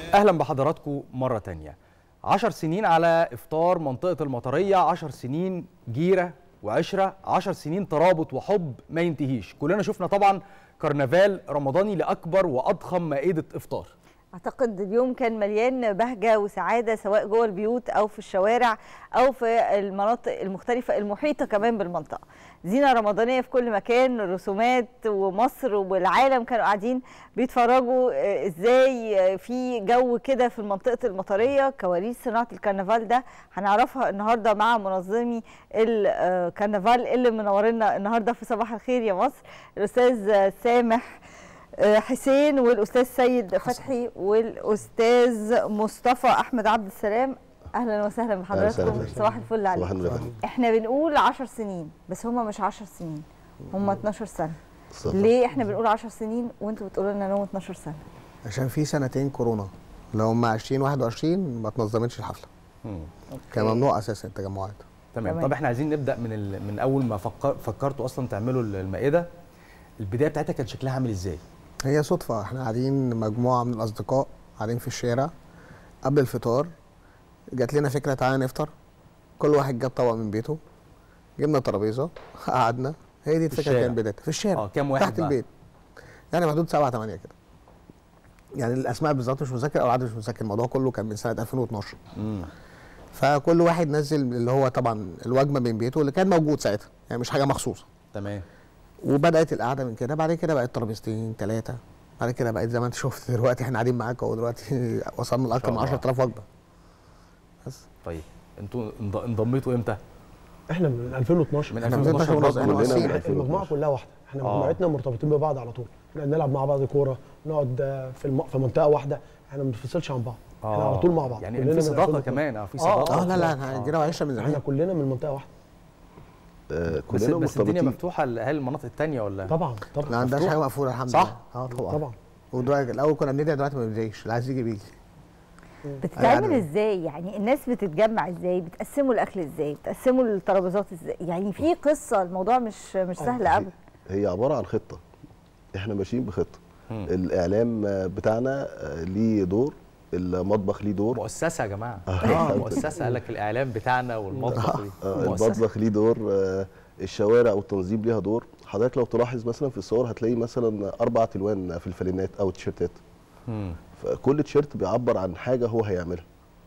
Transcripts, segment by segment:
اهلا بحضراتكم مره تانية عشر سنين على افطار منطقه المطريه عشر سنين جيره وعشره عشر سنين ترابط وحب ما ينتهيش كلنا شفنا طبعا كرنفال رمضاني لاكبر واضخم مائده افطار اعتقد اليوم كان مليان بهجه وسعاده سواء جوه البيوت او في الشوارع او في المناطق المختلفه المحيطه كمان بالمنطقه زينه رمضانيه في كل مكان رسومات ومصر والعالم كانوا قاعدين بيتفرجوا آه، ازاي آه، في جو كده في منطقه المطريه كواليس صناعه الكرنفال ده هنعرفها النهارده مع منظمي الكرنفال اللي منورنا النهارده في صباح الخير يا مصر الاستاذ سامح آه، حسين والاستاذ سيد فتحي والاستاذ مصطفى احمد عبد السلام اهلا وسهلا بحضراتكم وسهلا. صباح الفل عليكم صباح النور يا فندم. احنا بنقول 10 سنين بس هم مش 10 سنين هم 12 سنه بالظبط. ليه احنا بنقول 10 سنين وانتوا بتقولوا لنا انهم 12 سنه عشان في سنتين كورونا لو هم 2021 ما اتنظمتش الحفله كان ممنوع اساسا التجمعات تمام تمام. طب احنا عايزين نبدا من ال... من اول ما فكر... فكرتوا اصلا تعملوا المائده البدايه بتاعتها كان شكلها عامل ازاي هي صدفه احنا قاعدين مجموعه من الاصدقاء قاعدين في الشارع قبل الفطار جات لنا فكره تعالى نفطر كل واحد جاب طبق من بيته جبنا ترابيزه قعدنا هي دي الفكره الشارع. كانت بدايتها في الشارع اه كام واحد تحت بقى؟ البيت يعني محدود سبعة ثمانية كده يعني الاسماء بالظبط مش مذاكر او العدد مش مذاكر الموضوع كله كان من سنه 2012 امم فكل واحد نزل اللي هو طبعا الوجبه من بيته اللي كان موجود ساعتها يعني مش حاجه مخصوصه تمام وبدات القعده من كده بعد كده بقت ترابيزتين ثلاثه بعد كده بقت زي ما انت شفت دلوقتي احنا قاعدين معاك اهو دلوقتي وصلنا لاكثر من الله. 10000 وجبه بس طيب انتوا انض... انضميتوا امتى احنا من 2012 من احنا من 2012 2012 برضه؟ احنا كلنا واصلين. من المجموعه 2012. كلها واحده احنا آه. مجموعتنا مرتبطين ببعض على طول احنا بنلعب مع بعض كوره نقعد آه، في الم... في منطقه واحده احنا ما بنفصلش عن بعض احنا على طول مع بعض يعني كلنا في من صداقه 2012. كمان اه في آه، صداقه اه لا لا آه. احنا جينا وعشنا من احنا زمان كلنا من منطقه واحده آه، بس كلنا بس الدنيا مرتبطين مفتوحه لاهل المناطق الثانيه ولا طبعا ما طبعا عندناش حاجه مقفوله الحمد صح؟ لله اه طبعا طبعا ودلوقتي الاول كنا بندعي دلوقتي ما بندعيش اللي عايز يجي بيجي بتتعمل يعني- ازاي يعني الناس بتتجمع ازاي بتقسموا الاكل ازاي بتقسموا الترابيزات ازاي يعني في قصه الموضوع مش مش سهل آه، ابدا هي عباره عن خطه احنا ماشيين بخطه مم. الاعلام آه، بتاعنا آه، ليه دور المطبخ ليه دور مؤسسه يا جماعه آه. اه مؤسسه قال لك الاعلام بتاعنا والمطبخ دي آه، مؤسسة. المطبخ ليه دور آه، الشوارع والتنظيم ليها دور حضرتك لو تلاحظ مثلا في الصور هتلاقي مثلا اربع الوان في الفانلات او التيشيرتات مم. فكل تيشيرت بيعبر عن حاجه هو هيعملها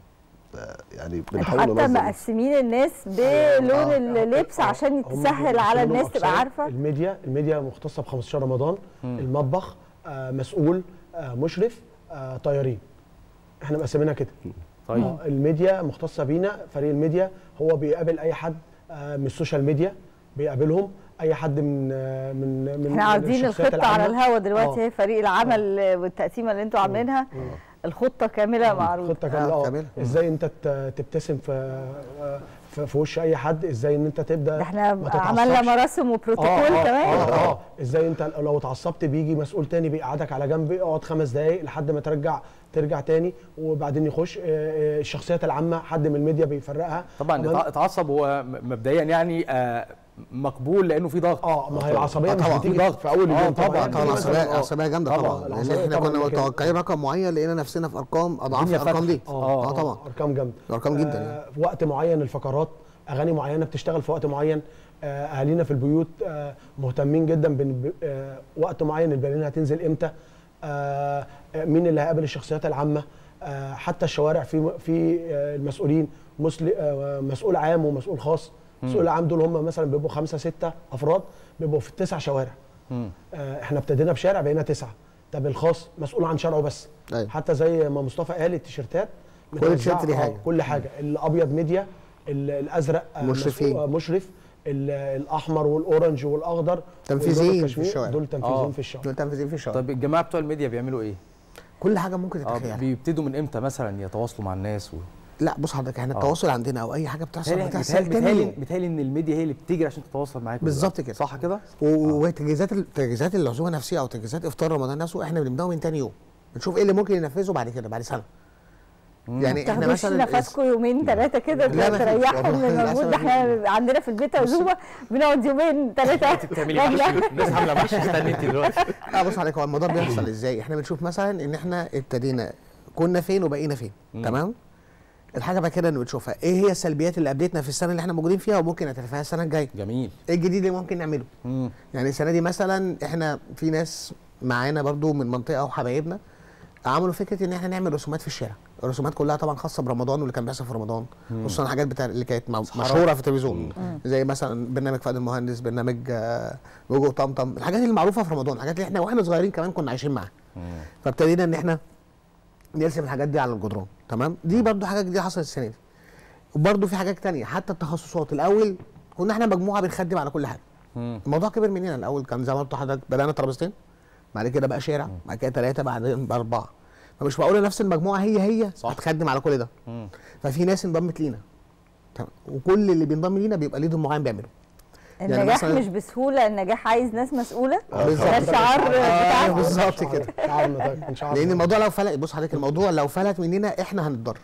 ف- يعني انتوا بنحاول حتى ننظم مقسمين الناس بلون آه. اللبس آه، عشان هم تسهل على بيقسموا الناس تبقى أقسام. عارفه الميديا الميديا مختصه ب 15 رمضان مم. المطبخ آه، مسؤول آه، مشرف آه، طيارين احنا مقسمينها كده طيب آه، الميديا مختصه بينا فريق الميديا هو بيقابل اي حد آه، من السوشيال ميديا بيقابلهم اي حد من آه، من من احنا عارضين الشخصيات الخطه على العامة. الهوا دلوقتي آه. هي فريق العمل والتقسيمه اللي انتوا عاملينها الخطه كامله معروضه خطه كامله آه، اه كاملة. ازاي انت ت- تبتسم في في- في وش اي حد ازاي ان انت تبدا ده احنا ما عملنا تتعصبش. مراسم وبروتوكول آه كمان اه اه ازاي انت لو اتعصبت بيجي مسؤول تاني بيقعدك على جنب اقعد خمس دقايق لحد ما ترجع ترجع تاني وبعدين يخش آه، آه، الشخصيات العامه حد من الميديا بيفرقها طبعا عمل- اتع- اتعصب هو م- مبدئيا يعني آه، مقبول لانه في ضغط اه ما هي العصبيه آه، مش طبعا. بتيجي في ضغط. في اول آه، اليوم طبعاً. طبعا يعني طبعا مثلاً العصبيه آه، العصبيه جامده طبعاً، طبعا لان العصبية احنا طبعاً كنا لكن- متوقعين رقم معين لقينا نفسنا في ارقام اضعاف الدنيا الارقام دي اه اه طبعا ارقام جامده ارقام جدا يعني آه، في وقت معين الفقرات اغاني معينه بتشتغل في وقت معين آه، اهالينا في البيوت آه، مهتمين جدا بن- آه، وقت معين البالونه هتنزل امتى آه، آه، مين اللي هيقابل الشخصيات العامه آه، حتى الشوارع في في آه، المسؤولين مسل- آه، مسؤول عام ومسؤول خاص مسؤول عام دول هم مثلا بيبقوا خمسه سته افراد بيبقوا في التسع شوارع مم. آه، احنا ابتدينا بشارع بقينا تسعه طب الخاص مسؤول عن شارعه بس أيوة. حتى زي ما مصطفى قال التيشيرتات كل متوزعة، تيشيرت ليه آه، حاجة. كل حاجه الابيض ميديا ال- الازرق آه، مشرفين. مسؤول- آه، مشرف ال- الاحمر والاورنج والاخضر تنفيذيين واللون في الكشمير، الشوارع. دول تنفيذيين آه. في الشارع دول تنفيذيين في الشارع طب الجماعه بتوع الميديا بيعملوا ايه؟ كل حاجه ممكن اه تتخيلها بيبتدوا من امتى مثلا يتواصلوا مع الناس و... لا بص حضرتك احنا آه. التواصل عندنا او اي حاجه بتحصل بيتهيألي بتحصل بيتهيألي- تاني بيتهيألي يوم. بيتهيألي ان الميديا هي اللي بتجري عشان تتواصل معاك بالظبط دلوقتي. كده. صح كده؟ و- وتجهيزات ال- تجهيزات العزومه النفسيه او تجهيزات افطار رمضان نفسه احنا بنبداه من تاني يوم بنشوف ايه اللي ممكن ينفذه بعد كده بعد سنه يعني احنا تاخدوش مثلا نفسكم يومين ثلاثه كده لا، ما فيش. تريحوا والله من للأسف المجهود ما ده احنا فيش. عندنا في البيت عزومه بنقعد يومين ثلاثه انت بتعملي محشي الناس عامله محشي استني انت دلوقتي لا بص عليك هو الموضوع بيحصل ازاي احنا بنشوف مثلا ان احنا ابتدينا كنا فين وبقينا فين تمام الحاجه بقى كده اللي بتشوفها ايه هي السلبيات اللي قابلتنا في السنه اللي احنا موجودين فيها وممكن نتلافاها السنه الجايه جميل ايه الجديد اللي ممكن نعمله مم. يعني السنه دي مثلا احنا في ناس معانا برضو من منطقه وحبايبنا عملوا فكره ان احنا نعمل رسومات في الشارع الرسومات كلها طبعا خاصه برمضان واللي كان بيحصل في رمضان خصوصا الحاجات بتاع اللي كانت مع- مشهوره في التلفزيون زي مثلا برنامج فؤاد المهندس برنامج آه، وجوه طمطم الحاجات اللي معروفه في رمضان الحاجات اللي احنا واحنا صغيرين كمان كنا عايشين معاها فابتدينا ان احنا نرسم الحاجات دي على الجدران تمام دي برضو حاجه جديده حصلت السنه دي وبرضو في حاجات تانية حتى التخصصات الاول كنا احنا مجموعه بنخدم على كل حاجه مم. الموضوع كبر مننا الاول كان زي ما قلت لحضرتك بدانا ترابيزتين بعد كده بقى شارع بعد كده ثلاثه بعدين بقى اربعه فمش معقول نفس المجموعه هي هي صح. هتخدم على كل ده مم. ففي ناس انضمت لينا تمام وكل اللي بينضم لينا بيبقى ليه دور معين بيعمله يعني النجاح مثلاً- مش بسهوله النجاح عايز ناس مسؤوله آه، ده بالظبط. الشعار آه، بتاعكم بالظبط كده شعار نتاج- شعار لان الموضوع لو فلت بص حضرتك الموضوع لو فلت مننا احنا هنتضرر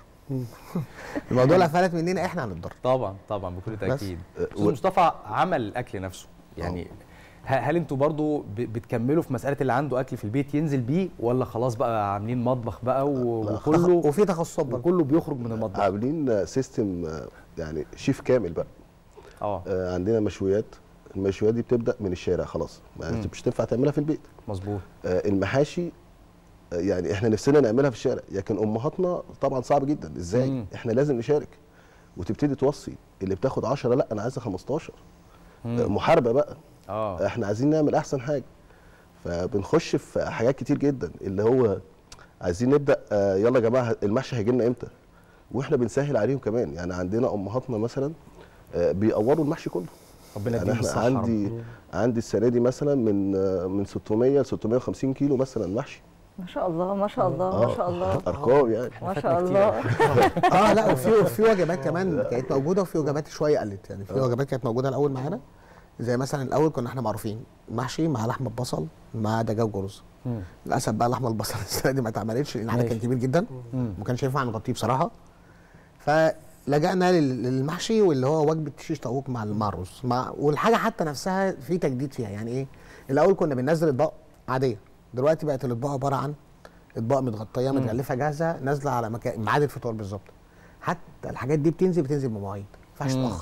الموضوع لو فلت مننا احنا هنتضرر طبعا طبعا بكل تاكيد أه، استاذ و- مصطفى عمل الاكل نفسه يعني ه- هل انتوا برضو ب- بتكملوا في مساله اللي عنده اكل في البيت ينزل بيه ولا خلاص بقى عاملين مطبخ بقى و- لا، وكله وفي تخصصات برضه وكله بيخرج من المطبخ عاملين سيستم يعني شيف كامل بقى اه آه، عندنا مشويات المشويات دي بتبدا من الشارع خلاص ما مم. مش تنفع تعملها في البيت مظبوط آه، المحاشي آه، يعني احنا نفسنا نعملها في الشارع لكن امهاتنا طبعا صعب جدا ازاي مم. احنا لازم نشارك وتبتدي توصي اللي بتاخد 10 لا انا عايزه 15 آه، مم. محاربه بقى اه احنا عايزين نعمل احسن حاجه فبنخش في حاجات كتير جدا اللي هو عايزين نبدا آه، يلا يا جماعه المحشي هيجي لنا امتى واحنا بنسهل عليهم كمان يعني عندنا امهاتنا مثلا آه، بيقوروا المحشي كله ربنا يعني يديهم احنا الصحه يا رب. عندي عندي السنه دي مثلا من آه، من 600 ل 650 كيلو مثلا محشي ما شاء الله ما شاء الله ما شاء الله ارقام يعني ما فاتنا شاء كتير الله اه لا وفي وفي وجبات كمان كانت موجوده وفي وجبات شويه قلت يعني في وجبات كانت موجوده الاول معانا زي مثلا الاول كنا احنا معروفين محشي مع لحمه بصل مع دجاج ورز مم. للاسف بقى لحمه البصل السنه دي ما اتعملتش لان العدد كان ماشي. كبير جدا مم. ما كانش ينفع نغطيه بصراحه فلجأنا لل- للمحشي واللي هو وجبه شيش طاووق مع مع الرز مع والحاجه حتى نفسها في تجديد فيها يعني ايه الاول كنا بننزل اطباق عاديه دلوقتي بقت الاطباق عباره عن اطباق متغطيه متغلفه جاهزه نازله على مكان ميعاد الفطار بالظبط حتى الحاجات دي بتنزل بتنزل بمواعيد ما ينفعش مم. تاخر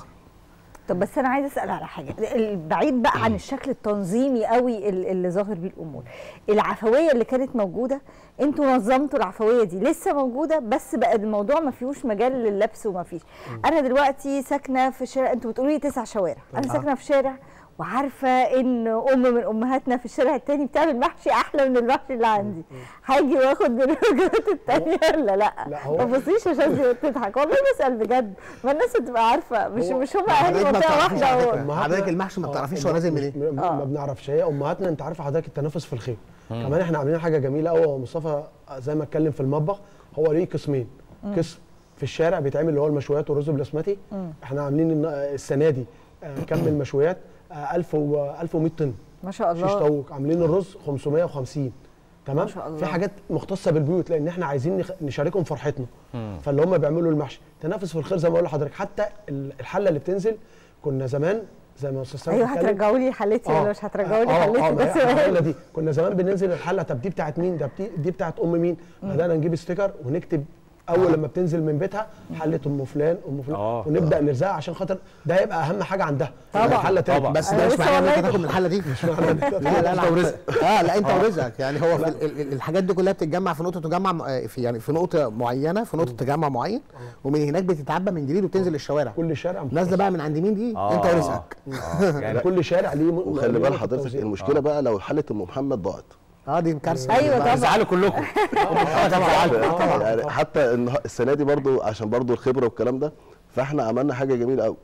طب بس انا عايزه اسال على حاجه البعيد بقى عن الشكل التنظيمي قوي ال- اللي ظاهر بيه الامور العفويه اللي كانت موجوده انتوا نظمتوا العفويه دي لسه موجوده بس بقى الموضوع ما فيهوش مجال لللبس وما فيش انا دلوقتي ساكنه في شارع انتوا بتقولوا لي تسع شوارع انا ساكنه في شارع وعارفه ان ام من امهاتنا في الشارع التاني بتعمل محشي احلى من المحشي اللي عندي هاجي واخد من الوجبات التانيه ولا لا لا، هو- ما تبصيش عشان دي بتضحك والله بسال بجد ما الناس بتبقى عارفه مش هو- مش هم اهل حضرتك ما منطقه بتعرفيش على واحده فكرة. و- أمهاتنا- حضرتك المحشي ما آه، بتعرفيش هو نازل منين مش- ما ما بنعرفش هي امهاتنا انت عارفه حضرتك التنافس في الخير كمان احنا عاملين حاجه جميله قوي هو مصطفى زي ما اتكلم في المطبخ هو ليه قسمين قسم في الشارع بيتعمل اللي هو المشويات والرز بالبسمتي احنا عاملين الن- السنه دي آه، كم المشويات آه، 1000 و 1100 طن ما شاء شيش الله طاووق عاملين الرز 550 تمام ما شاء الله. في حاجات مختصه بالبيوت لان احنا عايزين نخ- نشاركهم فرحتنا فاللي هم بيعملوا المحشي تنافس في الخير زي ما بقول لحضرتك حتى ال- الحله اللي بتنزل كنا زمان زي ما استاذ سامي ايوه اتكلم، هترجعوا لي حلتي ولا مش هترجعوا لي آه، آه، حلتي ما ده هي الحله سؤال دي كنا زمان بننزل الحله طب دي بتاعت مين ده بتي- دي بتاعت ام مين بدانا نجيب ستيكر ونكتب اول لما بتنزل من بيتها حله ام فلان ام فلان آه. ونبدا نرزقها عشان خاطر ده يبقى اهم حاجه عندها طبعا. الحله تاني طبعا. بس أنا ده مش لسه معناه ان انت والله- تاخد من الحله دي مش معنى إن أنت- لا لا لا ورزقك اه لا انت ورزقك يعني هو في ال- ال- الحاجات دي كلها بتتجمع في نقطه تجمع م- آه، في يعني في نقطه معينه في نقطه تجمع معين ومن هناك بتتعبى من جديد وبتنزل الشوارع كل شارع نازله بقى من عند مين دي آه. انت ورزقك آه. يعني كل شارع ليه م- وخلي ليه بال نقطة حضرتك توزيع. المشكله بقى لو حاله ام محمد ضاعت اه دي كارثه أيوة بقى. طبعا. زعلوا كلكم اه طبعا يعني حتى النه- السنه دي برضو عشان برضو الخبره والكلام ده فاحنا عملنا حاجه جميله قوي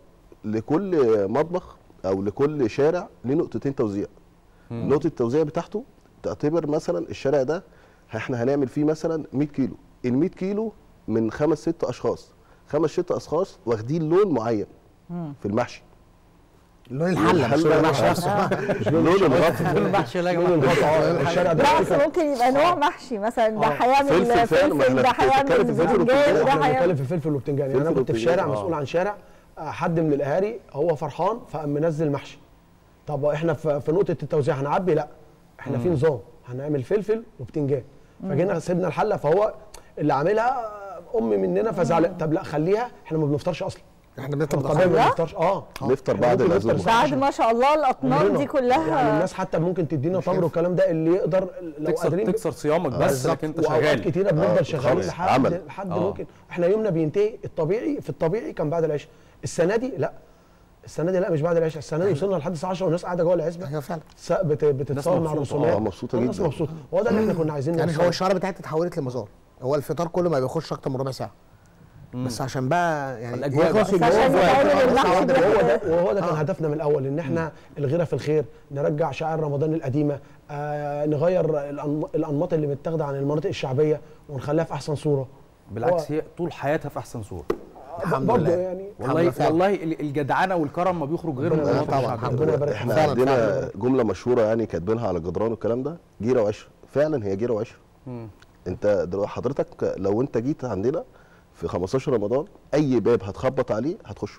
لكل مطبخ او لكل شارع ليه نقطتين توزيع نقطه التوزيع بتاعته تعتبر مثلا الشارع ده احنا هنعمل فيه مثلا 100 كيلو ال 100 كيلو من خمس ست اشخاص خمس ست اشخاص واخدين لون معين في المحشي لون الحله مش لون المحشي نفسه لون الغطا المحشي لا يا لون جماعه الغطا آه، الشارع ده لا اصل ممكن يبقى نوع محشي مثلا ده آه. هيعمل فلفل فعلا، ما فلفل احنا ده بنتكلم هيعمل في فلفل بتنجان وبتنجان. ده احنا بنتكلم هيعمل في فلفل وبتنجان يعني فلفل انا كنت في وبتنجان، شارع آه. مسؤول عن شارع آه، حد من الاهالي هو فرحان فقام منزل محشي طب احنا في في نقطه التوزيع هنعبي لا احنا في نظام هنعمل فلفل وبتنجان فجينا سيبنا الحله فهو اللي عاملها امي مننا فزعل طب لا خليها احنا ما بنفطرش اصلا احنا بنطلب طبيعي ما لا؟ بنفطرش اه نفطر إحنا بعد ممكن العزومة. نفطر الساعة بعد ما شاء الله الاطنان عمرنا. دي كلها يعني الناس حتى ممكن تدينا تمر والكلام ده اللي يقدر لو تكسر قادرين تكسر صيامك بس بالظبط. لكن انت واوقات شغال كتيره آه، بنفضل شغالين خلاص، لحد عمل. لحد آه. ممكن احنا يومنا بينتهي الطبيعي في الطبيعي كان بعد العشاء السنه دي لا السنه دي لا مش بعد العشاء السنه دي وصلنا لحد الساعه 10 والناس قاعده جوه العزبه ايوه فعلا س- بت- بتتصور مع مبسوطة. الرسومات آه، مبسوطة الناس جدا. مبسوطه هو ده اللي احنا كنا عايزين يعني نوصله. هو الشوارع بتاعتي اتحولت لمزار هو الفطار كله ما بياخدش اكتر من ربع ساعه بس عشان بقى يعني الأجواء يخلص بقى. بس عشان اليوم يتعمل ويبقى المحشي الساعة واحدة ده. وهو بالليل. ده وهو ده كان هدفنا من الاول ان احنا الغيره في الخير نرجع شعائر رمضان القديمه آه نغير الأنم- الانماط اللي متاخده عن المناطق الشعبيه ونخليها في احسن صوره بالعكس هي طول حياتها في احسن صوره الحمد برضه لله. يعني والله لله فعلا. والله ال- الجدعنه والكرم ما بيخرج غير من ربنا المناطق طبعاً، الشعبية. الحمد ربنا يبارك احنا فعلا، عندنا فعلا. جمله مشهوره يعني كاتبينها على الجدران والكلام ده جيره وعشره فعلا هي جيره وعشره مم. انت دلوقتي حضرتك لو انت جيت عندنا في 15 رمضان اي باب هتخبط عليه هتخشه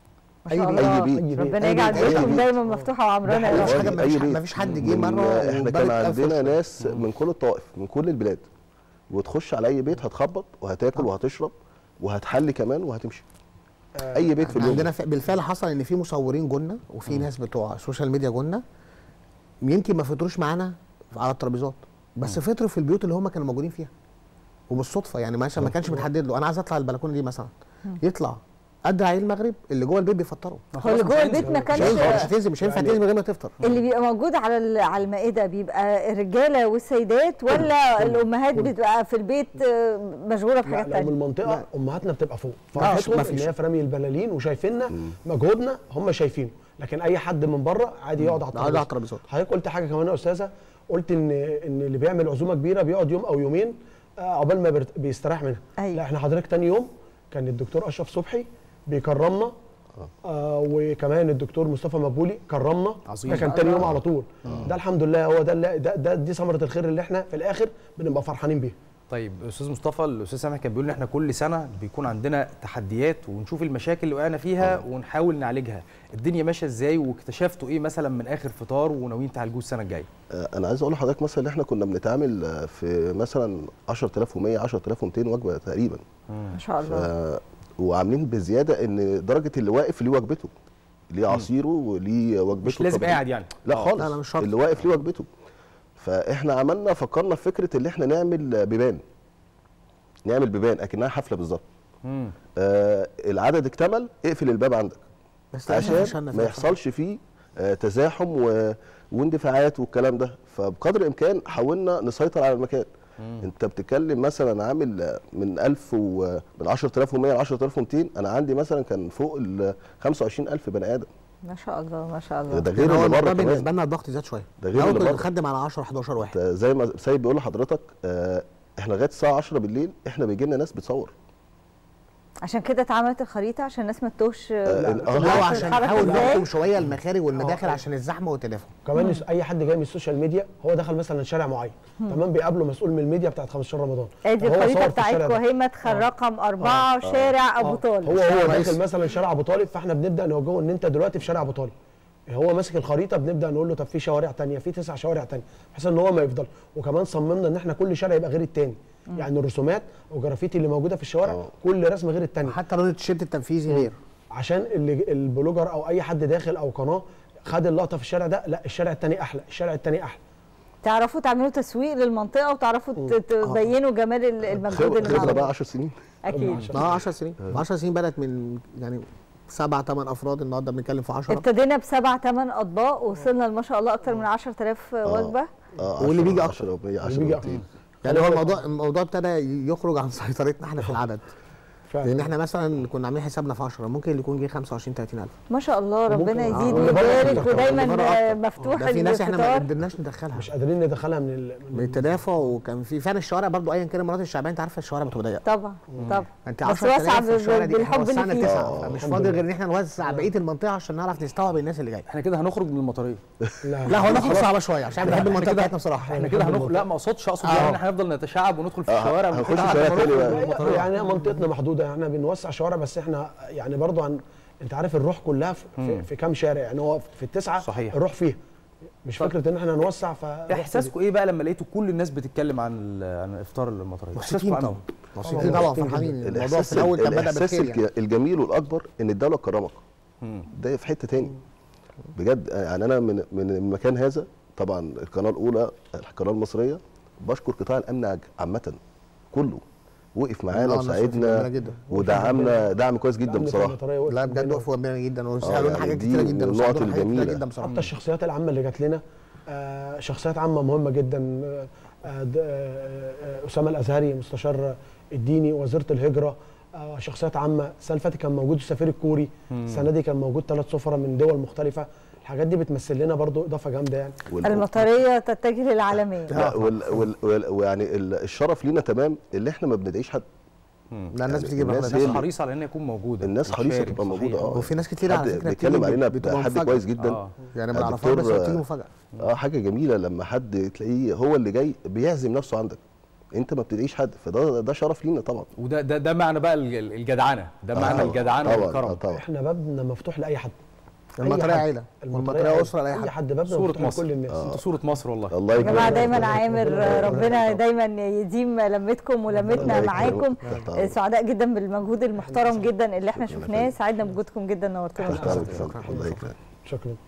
ما شاء أي الله بيت. أي بيت. ربنا أي يجعل بيت. أي بيوتكم بيت. دايما مفتوحه وعمرانه يا مفيش رب حاجه أي مفيش بيت. مفيش حد جه من- مره احنا وبلد كان ألف عندنا وشوية. ناس من كل الطوائف من كل البلاد وتخش على اي بيت هتخبط وهتاكل وهتشرب وهتحلي كمان وهتمشي اي بيت في احنا اليوم عندنا ف- بالفعل حصل ان في مصورين جولنا وفي ناس بتوع السوشيال ميديا جولنا يمكن ما فطروش معانا على الترابيزات بس فطروا في البيوت اللي هم كانوا موجودين فيها وبالصدفه يعني مثلا ما كانش متحدد له انا عايز اطلع البلكونه دي مثلا يطلع قد عيل المغرب اللي جوه البيت بيفطروا هو اللي جوه البيت ما مش كانش هينفع مش هتنزل مش هينفع يعني- تنزل من غير ما تفطر اللي بيبقى موجود على ال- على المائده بيبقى الرجاله والسيدات ولا الامهات بتبقى في البيت آه، مشغوله لا بحاجات لو من تانية المنطقه امهاتنا بتبقى فوق لا، فرحتهم ما ان فيش. هي في رمي البلالين وشايفيننا مجهودنا هم شايفينه لكن اي حد من بره عادي يقعد على يقعد على الترابيزه الترابيزات. حضرتك قلت حاجه كمان يا استاذه قلت ان ان اللي بيعمل عزومه كبيره بيقعد يوم او يومين آه، عقبال ما بيرت- بيستريح منها أيوة. لا احنا حضرتك تاني يوم كان الدكتور اشرف صبحي بيكرمنا آه وكمان الدكتور مصطفى مبولي كرمنا عظيم. ده كان تاني يوم على طول ده الحمد لله هو ده اللي ده, ده دي ثمره الخير اللي احنا في الاخر بنبقى فرحانين بيها طيب استاذ مصطفى الاستاذ سامح كان بيقول ان احنا كل سنه بيكون عندنا تحديات ونشوف المشاكل اللي وقعنا فيها ونحاول نعالجها الدنيا ماشيه ازاي واكتشفتوا ايه مثلا من اخر فطار وناويين تعالجوه السنه الجايه آه، انا عايز اقول لحضرتك مثلا ان احنا كنا بنتعامل آه، في مثلا 10100 10200 وجبه تقريبا ما شاء الله آه، وعاملين بزياده ان درجه اللي واقف ليه وجبته ليه عصيره وليه وجبته مش لازم الطبيعية. قاعد يعني لا آه. خالص لا، لا، مش شرط. اللي واقف ليه وجبته فاحنا عملنا فكرنا في فكره اللي احنا نعمل بيبان نعمل بيبان اكنها حفله بالظبط مم. آه العدد اكتمل اقفل الباب عندك بس للأسف عشان عشان ما يحصلش فيه آه تزاحم و... واندفاعات والكلام ده فبقدر الامكان حاولنا نسيطر على المكان انت بتتكلم مثلا عامل آه، من 1000 و من 10100 ل 10200 انا عندي مثلا كان فوق ال 25000 بني ادم ما شاء الله ما شاء الله ده يعني غير هو اللي الموضوع بره بالنسبه كمان لنا الضغط زاد شويه ده غير الاول اللي كنا بره. بنخدم على 10 11 واحد انت زي ما سيد بيقول لحضرتك آه احنا لغايه الساعه 10 بالليل احنا بيجي لنا ناس بتصور عشان كده اتعملت الخريطه عشان الناس ما تتوهش آه، لا، ال- آه، لا عارفة عشان تتحرك نحاول إزاي. نحكم شويه المخارج والمداخل آه. عشان الزحمه والتدافع كمان يس- اي حد جاي من السوشيال ميديا هو دخل مثلا شارع معين تمام بيقابله مسؤول من الميديا بتاعت 15 رمضان ادي فهو صور الخريطه في الشارع بتاعتكم ده. اهي مدخل رقم أربعة شارع ابو آه. طالب هو شارع هو رئيسي. داخل مثلا شارع ابو طالب فاحنا بنبدا نوجهه ان انت دلوقتي في شارع ابو طالب هو ماسك الخريطه بنبدا نقول له طب في شوارع تانية في تسع شوارع تانية بحيث ان هو ما يفضل وكمان صممنا ان احنا كل شارع يبقى غير التاني يعني الرسومات والجرافيتي اللي موجوده في الشوارع آه. كل رسمه غير التانية حتى لون التيشيرت التنفيذي غير عشان اللي البلوجر او اي حد داخل او قناه خد اللقطه في الشارع ده لا الشارع التاني احلى الشارع التاني احلى تعرفوا تعملوا تسويق للمنطقه وتعرفوا ت- تبينوا جمال ال- المجهود خبره اللي خبرة معمول بقى 10 سنين اكيد اه 10 سنين 10 سنين بدات من يعني سبع ثمان افراد النهارده بنتكلم في 10 ابتدينا بسبع ثمان اطباق وصلنا ما شاء الله اكتر من 10000 وجبه اه واللي بيجي 10 و 100 10 بيجي و 200 يعني هو الموضوع الموضوع ابتدى يخرج عن سيطرتنا احنا في العدد فعلا لان احنا مثلا كنا عاملين حسابنا في 10 ممكن اللي يكون جه 25 30000 ما شاء الله ربنا وممكن- يزيد آه، ويبارك وبره ودايما وبره أكتر. مفتوح ده في ناس احنا ما الفطار قدرناش ندخلها مش قادرين ندخلها من ال... من التدافع وكان في فعلا الشوارع برضو ايا كان المناطق الشعبيه انت عارفه الشوارع بتبقى ضيقه طبعا طبعا انت بس 10 واسعة في الشوارع دي احنا بالحب اللي وسعنا فيه. تسعه آه، فمش الحمد فاضل لله. غير ان احنا نوسع بقيه المنطقه عشان نعرف نستوعب الناس اللي جايه احنا كده هنخرج من المطريه لا هو نخرج صعبه شويه عشان بنحب احنا المنطقه كده- بتاعتنا بصراحه احنا كده هنخرج لا ما اقصدش اقصد آه. يعني ان احنا هنفضل نتشعب وندخل في آه، الشوارع هنخش ونخش شوارع على تاني المناطق بقى. المطرية. يعني منطقتنا محدوده احنا بنوسع شوارع بس احنا يعني برضو عن انت عارف الروح كلها في, في, في كام شارع يعني هو في التسعه صحيح. الروح فيها مش طب. فكره ان احنا نوسع ف احساسكم ايه بقى لما لقيتوا كل الناس بتتكلم عن ال- عن الافطار المطريه احساسكم مبسوطين عنه طبعا مبسوطين طبعاً. طبعا مبسوطين فرحانين جداً. الموضوع الاحساس في الاول كان بدا الاحساس بالخير يعني الج- الجميل والاكبر ان الدوله كرمك مم. ده في حته تاني بجد يعني انا من من المكان هذا طبعا القناه الاولى القناه المصريه بشكر قطاع الامن عج- عامه كله وقف معانا آه، الناس وقفت جنبنا وساعدنا جدا ودعمنا دعم كويس جدا بصراحه لا بجد وقفوا جنبنا جدا وسالونا يعني حاجات دي كتيره جدا من وساعدونا النقط حاجات كتيره الجميلة. جدا بصراحه حتى الشخصيات العامه اللي جات لنا آه، شخصيات عامه مهمه جدا آه، آه، د- آه، آه، اسامه الازهري مستشار الديني وزيره الهجره آه، شخصيات عامه السنه اللي فاتت كان موجود السفير الكوري السنه دي كان موجود ثلاث سفراء من دول مختلفه الحاجات دي بتمثل لنا برضو اضافه جامده يعني وال- المطريه تتجه للعالميه لا وال وال وال ويعني ال- الشرف لينا تمام اللي احنا ما بندعيش حد لا الناس يعني بتيجي الناس بره هي الناس اللي- حريصه على ان يكون موجوده الناس حريصه وتشارك، تبقى موجوده صحيح. اه وفي ناس كتير على حد فكره بيتكلم بتيجي علينا بتبقى بحد مفاجأة. كويس جدا آه. يعني ما الدكتور- نعرفهاش بس بتيجي مفاجاه اه حاجه جميله لما حد تلاقيه هو اللي جاي بيعزم نفسه عندك انت ما بتدعيش حد فده ده شرف لينا طبعا وده ده ده معنى بقى الج- الجدعنه ده آه معنى طبعاً، الجدعنه طبعا والكرم آه طبعا احنا بابنا مفتوح لاي حد أي المطريه حد. عيله المطريه والمطريه عيلة. اسره لاي اي حد حد بابنا صوره مفتوح مصر لكل الناس انتوا صوره مصر والله الله يا يكرمك جماعه دايما ربنا عامر يخليك. ربنا دايما يديم لمتكم ولمتنا الله معاكم يكرمك. تحت أمرك. سعداء جدا بالمجهود المحترم جدا اللي احنا شفناه سعدنا بوجودكم جدا نورتونا تحت أمرك. الله يكرمك شكرا